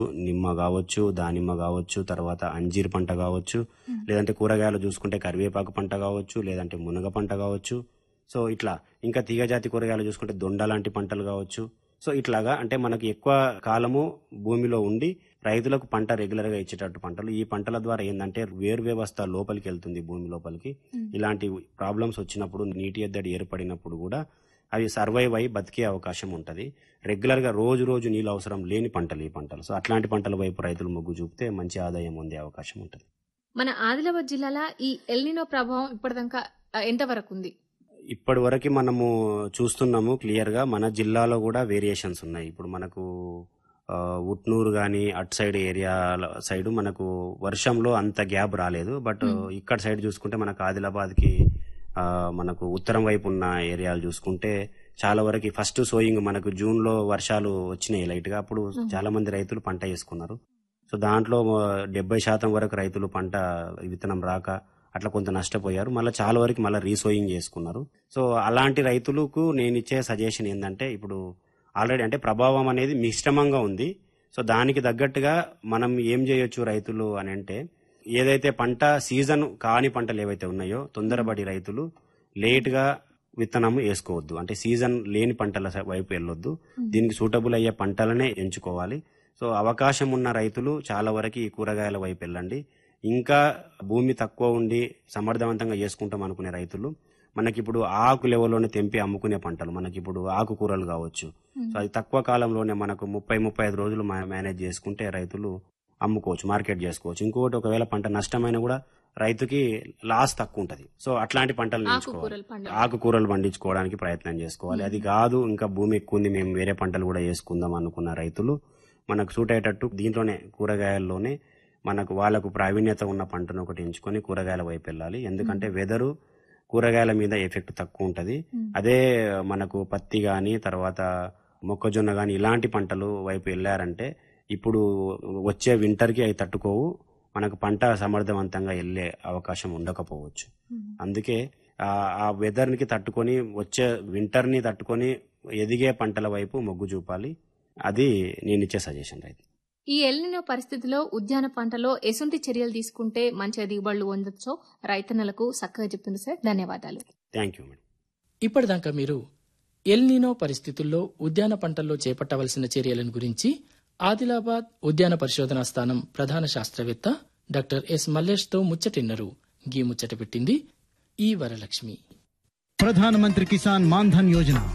నిమ్మ కావచ్చు దానిమ్మ కావచ్చు తర్వాత అంజీర్ పంట కావచ్చు లేదంటే కూరగాయలు చూసుకుంటే కరివేపాకు పంట కావచ్చు లేదంటే మునగ పంట కావచ్చు సో ఇట్లా ఇంకా తీగజాతి కూరగాయలు చూసుకుంటే దొండ లాంటి పంటలు కావచ్చు సో ఇట్లాగా అంటే మనకి ఎక్కువ కాలము భూమిలో ఉండి రైతులకు పంట రెగ్యులర్ గా ఇచ్చేటట్టు పంటలు ఈ పంటల ద్వారా ఏంటంటే వేరు వ్యవస్థ లోపలికి వెళ్తుంది భూమి లోపలికి ఇలాంటి ప్రాబ్లమ్స్ వచ్చినప్పుడు నీటి ఎద్దడి ఏర్పడినప్పుడు కూడా అవి సర్వైవ్ అయి బతికే అవకాశం ఉంటుంది రెగ్యులర్ గా రోజు రోజు నీళ్ళు అవసరం లేని పంటలు ఈ పంటలు సో అట్లాంటి పంటల వైపు రైతులు మొగ్గు చూపితే మంచి ఆదాయం పొందే అవకాశం ఉంటుంది మన ఆదిలాబాద్ జిల్లాలో ఈ ఎల్నినో ప్రభావం ఇప్పటిదాకా ఆ, ఎంతవరకు ఉంది ఇప్పటి వరకు మనము చూస్తున్నాము క్లియర్ గా మన జిల్లాలో కూడా వేరియేషన్స్ ఉన్నాయి ఇప్పుడు మనకు ఆ, ఉట్నూరు గాని అటు సైడ్ ఏరియా సైడ్ మనకు వర్షంలో అంత గ్యాప్ రాలేదు బట్ ఇక్కడ సైడ్ చూసుకుంటే మనకు ఆదిలాబాద్ కి మనకు ఉత్తరం వైపు ఉన్న ఏరియాలు చూసుకుంటే చాలా వరకు ఫస్ట్ సోయింగ్ మనకు జూన్ లో వర్షాలు వచ్చినాయి లైట్ గా అప్పుడు చాలా మంది రైతులు పంట వేసుకున్నారు సో దాంట్లో డెబ్బై శాతం వరకు రైతులు పంట విత్తనం రాక అట్లా కొంత నష్టపోయారు మళ్ళీ చాలా వరకు మళ్ళీ రీసోయింగ్ చేసుకున్నారు సో అలాంటి రైతులకు నేను ఇచ్చే సజెషన్ ఏంటంటే ఇప్పుడు ఆల్రెడీ అంటే ప్రభావం అనేది మిశ్రమంగా ఉంది సో దానికి తగ్గట్టుగా మనం ఏం చేయొచ్చు రైతులు అని అంటే ఏదైతే పంట సీజన్ కాని పంటలు ఏవైతే ఉన్నాయో తొందరపడి రైతులు లేట్ గా విత్తనం వేసుకోవద్దు అంటే సీజన్ లేని పంటల స- వైపు వెళ్ళొద్దు దీనికి సూటబుల్ అయ్యే పంటలనే ఎంచుకోవాలి సో అవకాశం ఉన్న రైతులు చాలా వరకు ఈ కూరగాయల వైపు వెళ్ళండి ఇంకా భూమి తక్కువ ఉండి సమర్థవంతంగా చేసుకుంటాం అనుకునే రైతులు మనకిప్పుడు ఆకు లెవెల్లోనే తెంపి అమ్ముకునే పంటలు మనకిప్పుడు ఆకుకూరలు కావచ్చు సో అది తక్కువ కాలంలోనే మనకు ముప్పై ముప్పై ఐదు రోజులు మా- మేనేజ్ చేసుకుంటే రైతులు అమ్ముకోవచ్చు మార్కెట్ చేసుకోవచ్చు ఇంకొకటి ఒకవేళ పంట నష్టమైన కూడా రైతుకి లాస్ తక్కువ ఉంటది సో అట్లాంటి పంటలు ఎంచుకోవాలి ఆకుకూరలు పండు ఆకుకూరలు పండించుకోవడానికి ప్రయత్నం చేసుకోవాలి అది కాదు ఇంకా భూమి ఎక్కువ ఉంది మేము వేరే పంటలు కూడా వేసుకుందాం అనుకున్న రైతులు మనకు సూట్ అయ్యేటట్టు దీంట్లోనే కూరగాయల్లోనే మనకు వాళ్ళకు ప్రావీణ్యత ఉన్న పంటను ఒకటి ఎంచుకొని కూరగాయల వైపు వెళ్ళాలి ఎందుకంటే వెదరు కూరగాయల మీద ఎఫెక్ట్ తక్కువ ఉంటది అదే మనకు పత్తి గాని తర్వాత మొక్కజొన్న గాని ఇలాంటి పంటలు వైపు వెళ్ళారంటే ఇప్పుడు వచ్చే వింటర్ కి అవి తట్టుకోవు మనకు పంట సమర్థవంతంగా వెళ్ళే అవకాశం ఉండకపోవచ్చు అందుకే ఆ- ఆ వెదర్ కి తట్టుకొని వచ్చే వింటర్ ని తట్టుకొని ఎదిగే పంటల వైపు మొగ్గు చూపాలి అది నేను ఇచ్చే సజెషన్ రైతు ఈ ఎల్నినో పరిస్థితిలో ఉద్యాన పంటలో ఎసుంటి చర్యలు తీసుకుంటే మంచి దిగుబడులు పొందొచ్చో రైతన్నలకు చక్కగా చెప్పింది సార్ ధన్యవాదాలు థ్యాంక్ యూ మేడం ఇప్పటిదాకా మీరు ఎల్నీనో పరిస్థితుల్లో ఉద్యాన పంటల్లో చేపట్టవలసిన చర్యలను గురించి ఆదిలాబాద్ ఉద్యాన పరిశోధనా స్థానం ప్రధాన శాస్త్రవేత్త డాక్టర్ ఎస్ మల్లేష్తో ముచ్చటిన్నరు గీ ముచ్చట పెట్టింది ఈ వరలక్ష్మి ప్రధానమంత్రి కిసాన్ మాన్ధన్ యోజన